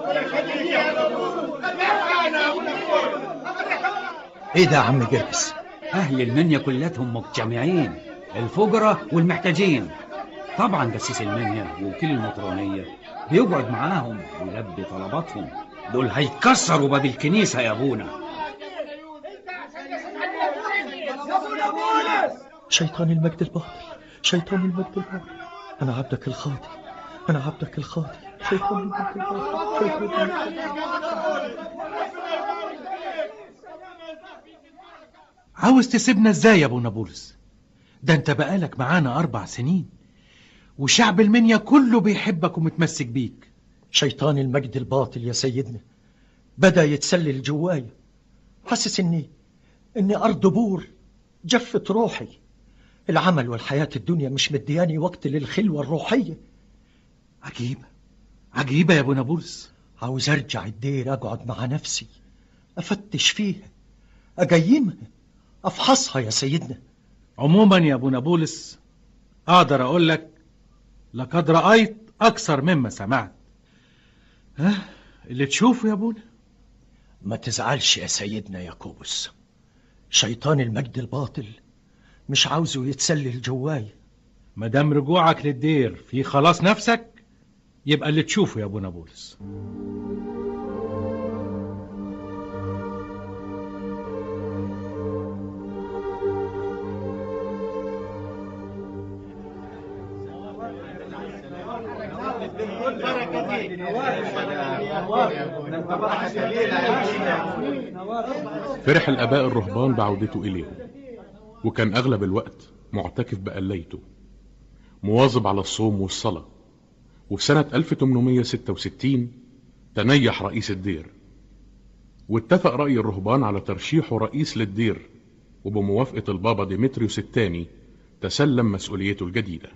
ايه ده يا عم جرجس أهل المنيا كلاتهم مجتمعين الفجرة والمحتاجين طبعا جسيس المنيا ووكيل المطرانية بيقعد معاهم ويلبي طلباتهم دول هيكسروا باب الكنيسة يا أبونا شيطان المجد الباطل شيطان المجد الباطل انا عبدك الخاطي انا عبدك الخاطي شيطان المجد الباطل شيطان المجد الباطل عاوز تسيبنا ازاي يا ابو نابلس ده انت بقالك معانا اربع سنين وشعب المنيا كله بيحبك ومتمسك بيك شيطان المجد الباطل يا سيدنا بدأ يتسلل جوايا حاسس اني اني ارض بور جفت روحي العمل والحياة الدنيا مش مدياني وقت للخلوة الروحية عجيبة عجيبة يا ابو نابلس عاوز ارجع الدير اقعد مع نفسي افتش فيها اجيمها افحصها يا سيدنا عموما يا ابو نابلس اقدر اقول لك لقد رأيت اكثر مما سمعت ها اللي تشوفه يا ابونا ما تزعلش يا سيدنا ياكوبس شيطان المجد الباطل مش عاوزه يتسلل جواي مادام رجوعك للدير في خلاص نفسك يبقى اللي تشوفه يا ابو نابلس فرح الآباء الرهبان بعودته إليهم وكان أغلب الوقت معتكف بقليته مواظب على الصوم والصلاة وفي سنة 1866 تنيح رئيس الدير واتفق رأي الرهبان على ترشيحه رئيس للدير وبموافقة البابا ديمتريوس الثاني تسلم مسؤوليته الجديدة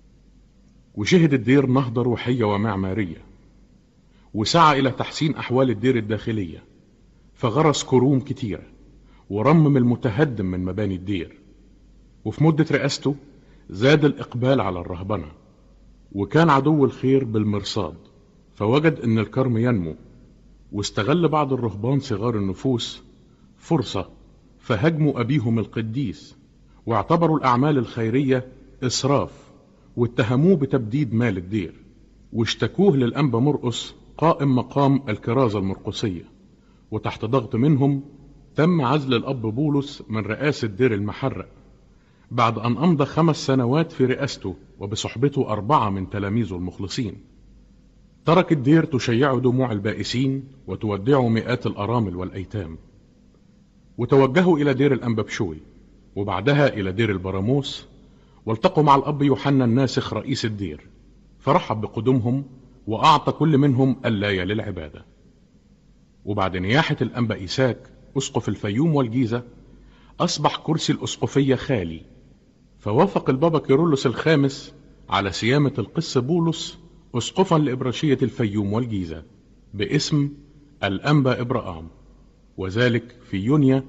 وشهد الدير نهضة روحية ومعمارية وسعى إلى تحسين أحوال الدير الداخلية فغرس كروم كتيرة ورمم المتهدم من مباني الدير وفي مدة رئاسته زاد الإقبال على الرهبنة وكان عدو الخير بالمرصاد فوجد أن الكرم ينمو واستغل بعض الرهبان صغار النفوس فرصة فهجموا أبيهم القديس واعتبروا الأعمال الخيرية إسراف واتهموه بتبديد مال الدير واشتكوه للأنبا مرقس قائم مقام الكرازة المرقسية وتحت ضغط منهم تم عزل الأب بولس من رئاسة دير المحرق بعد أن أمضى خمس سنوات في رئاسته وبصحبته أربعة من تلاميذه المخلصين ترك الدير تشيع دموع البائسين وتودع مئات الأرامل والأيتام وتوجهوا إلى دير الأنبابشوي وبعدها إلى دير البراموس والتقوا مع الأب يوحنا الناسخ رئيس الدير فرحب بقدومهم وأعطى كل منهم اللاية للعبادة وبعد نياحة الأنبا إيساك أسقف الفيوم والجيزة أصبح كرسي الأسقفية خالي فوافق البابا كيرلس الخامس على سيامة القس بولس أسقفا لإبراشية الفيوم والجيزة باسم الأنبا إبراهام وذلك في يونيو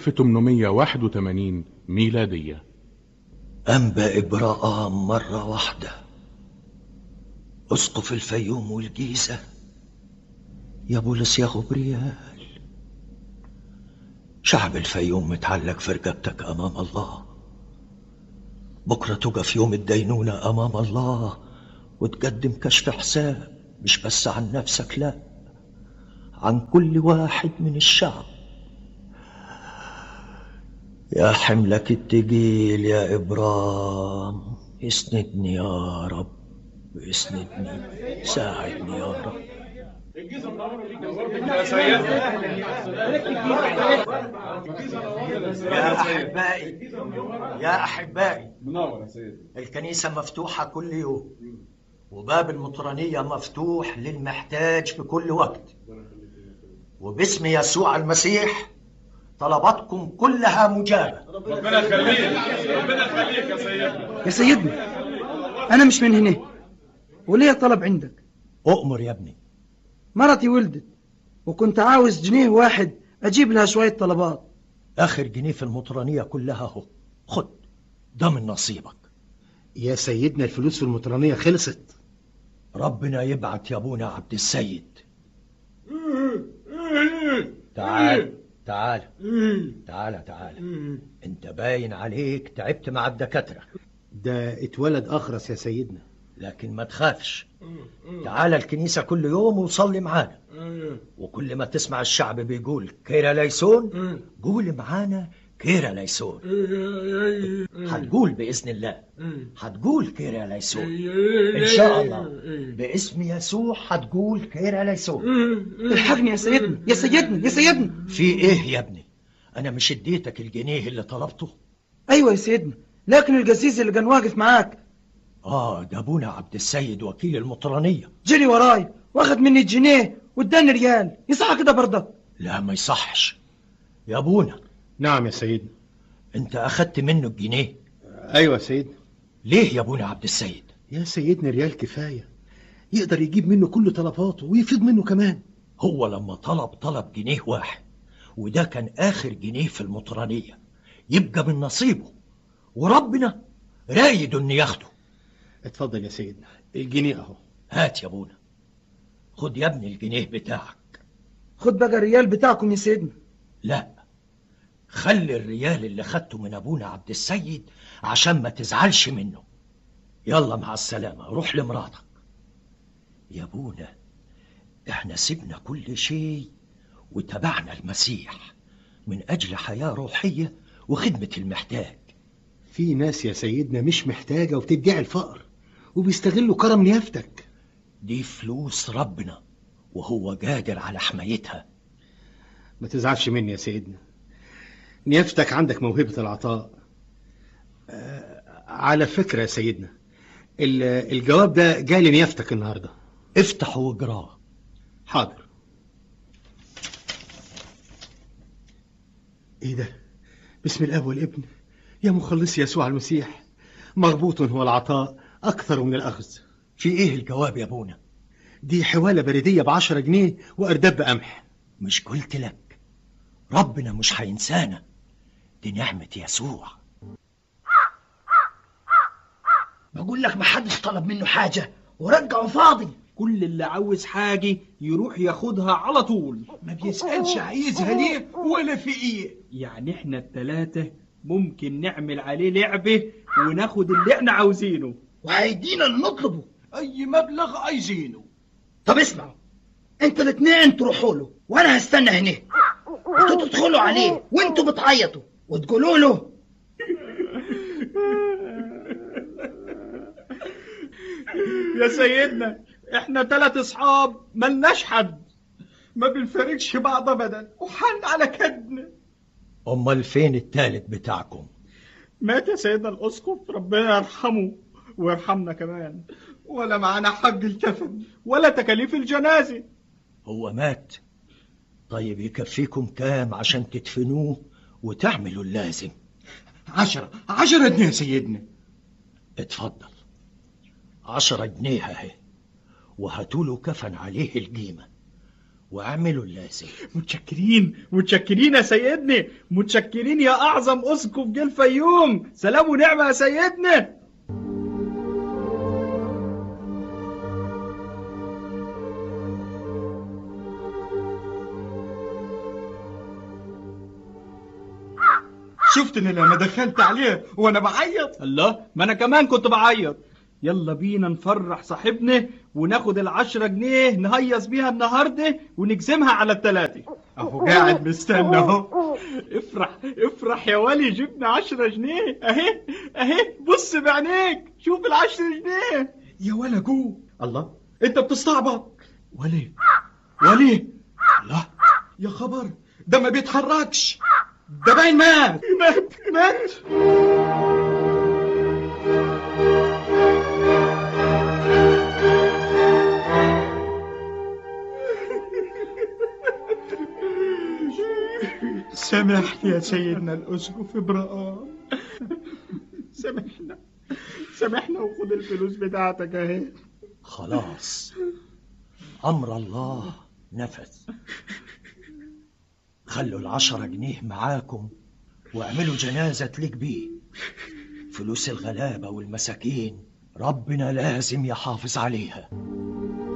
1881 ميلادية أنبا إبراهام مرة واحدة أسقف الفيوم والجيزة يا بولس يا غبريال شعب الفيوم متعلق في رقبتك أمام الله بكرة تقف يوم الدينونة أمام الله وتقدم كشف حساب مش بس عن نفسك لا عن كل واحد من الشعب يا حملك التقيل يا إبرام اسندني يا رب اسندني ساعدني يا رب يا أحبائي يا أحبائي منور يا سيدي الكنيسة مفتوحة كل يوم وباب المطرانية مفتوح للمحتاج في كل وقت وباسم يسوع المسيح طلباتكم كلها مجابة ربنا يخليك ربنا يخليك يا سيدنا يا سيدنا أنا مش من هنا وليا طلب عندك أؤمر يا ابني مرتي ولدت وكنت عاوز جنيه واحد أجيب لها شوية طلبات آخر جنيه في المطرانية كلها اهو خد ده من نصيبك يا سيدنا الفلوس في المطرانية خلصت ربنا يبعت يا ابونا عبد السيد تعال تعال تعال تعال انت باين عليك تعبت مع الدكاترة ده اتولد أخرس يا سيدنا لكن ما تخافش تعال الكنيسة كل يوم وصلي معانا وكل ما تسمع الشعب بيقول كيرا ليسون قول معانا كيرا ليسون هتقول بإذن الله هتقول كيرا ليسون إن شاء الله باسم يسوع هتقول كيرا ليسون الحقني يا سيدنا يا سيدنا يا سيدنا في إيه يا ابني أنا مش اديتك الجنيه اللي طلبته أيوة يا سيدنا لكن الجسيس اللي كان واقف معاك آه ده أبونا عبد السيد وكيل المطرانية جري وراي واخد مني الجنيه واداني ريال يصح كده برضه لا ما يصحش يا أبونا نعم يا سيدنا أنت أخدت منه الجنيه أيوة يا سيدنا ليه يا أبونا عبد السيد يا سيدنا ريال كفاية يقدر يجيب منه كل طلباته ويفيض منه كمان هو لما طلب طلب جنيه واحد وده كان آخر جنيه في المطرانية يبقى من نصيبه وربنا رايد إنه ياخده اتفضل يا سيدنا الجنيه أهو هات يا أبونا خد يا ابني الجنيه بتاعك خد بقى الريال بتاعكم يا سيدنا لا خلي الريال اللي خدته من أبونا عبد السيد عشان ما تزعلش منه يلا مع السلامة روح لمراتك يا أبونا احنا سيبنا كل شيء وتبعنا المسيح من أجل حياة روحية وخدمة المحتاج في ناس يا سيدنا مش محتاجة وبتدعي الفقر وبيستغلوا كرم نيافتك دي فلوس ربنا وهو قادر على حمايتها ما تزعلش مني يا سيدنا نيافتك عندك موهبة العطاء آه، على فكرة يا سيدنا ال- الجواب ده جالي نيافتك النهاردة افتح واقراه حاضر ايه ده بسم الاب والابن يا مخلص يسوع المسيح مربوط هو العطاء اكثر من الاخذ في ايه الجواب يا ابونا دي حوالة بريدية بعشرة جنيه وارداب بقمح مش قلت لك ربنا مش هينسانا دي نعمة يسوع بقول لك محدش طلب منه حاجة ورجعه فاضي كل اللي عاوز حاجة يروح ياخدها على طول ما بيسألش عايزها ليه ولا في ايه يعني احنا التلاتة ممكن نعمل عليه لعبة وناخد اللي احنا عاوزينه وهيدينا اللي نطلبه اي مبلغ عايزينه طب اسمعوا انتوا الاتنين تروحوا له وانا هستنى هنا انتوا تدخلوا عليه وانتوا بتعيطوا وتقولوا له يا سيدنا احنا تلات اصحاب ملناش حد ما بنفارقش بعض ابدا وحن على كدنا امال فين التالت بتاعكم مات يا سيدنا الاسقف ربنا يرحمه ويرحمنا كمان ولا معانا حج الكفن ولا تكاليف الجنازه هو مات طيب يكفيكم كام عشان تدفنوه وتعملوا اللازم عشرة عشرة جنيه يا سيدنا اتفضل عشرة جنيه اهي وهاتوله كفن عليه القيمة واعملوا اللازم متشكرين متشكرين يا سيدنا متشكرين يا اعظم اسقف جه الفيوم سلام ونعمه يا سيدنا شفتني لما دخلت عليه وانا بعيط الله ما انا كمان كنت بعيط يلا بينا نفرح صاحبنا وناخد العشرة جنيه نهيص بيها النهاردة ونجزمها على التلاتة اهو قاعد مستنى اهو افرح افرح يا ولي جبنا عشرة جنيه اهي اهي بص بعينيك شوف العشرة جنيه يا ولا جو الله انت بتستعبط ولي ولي لا يا خبر ده ما بيتحركش ده باين مات مات مات سامحني يا سيدنا الأسقف إبراهيم سامحنا سامحنا وخد الفلوس بتاعتك اهي خلاص أمر الله نفذ خلوا العشرة جنيه معاكم واعملوا جنازة تليق بيه فلوس الغلابة والمساكين ربنا لازم يحافظ عليها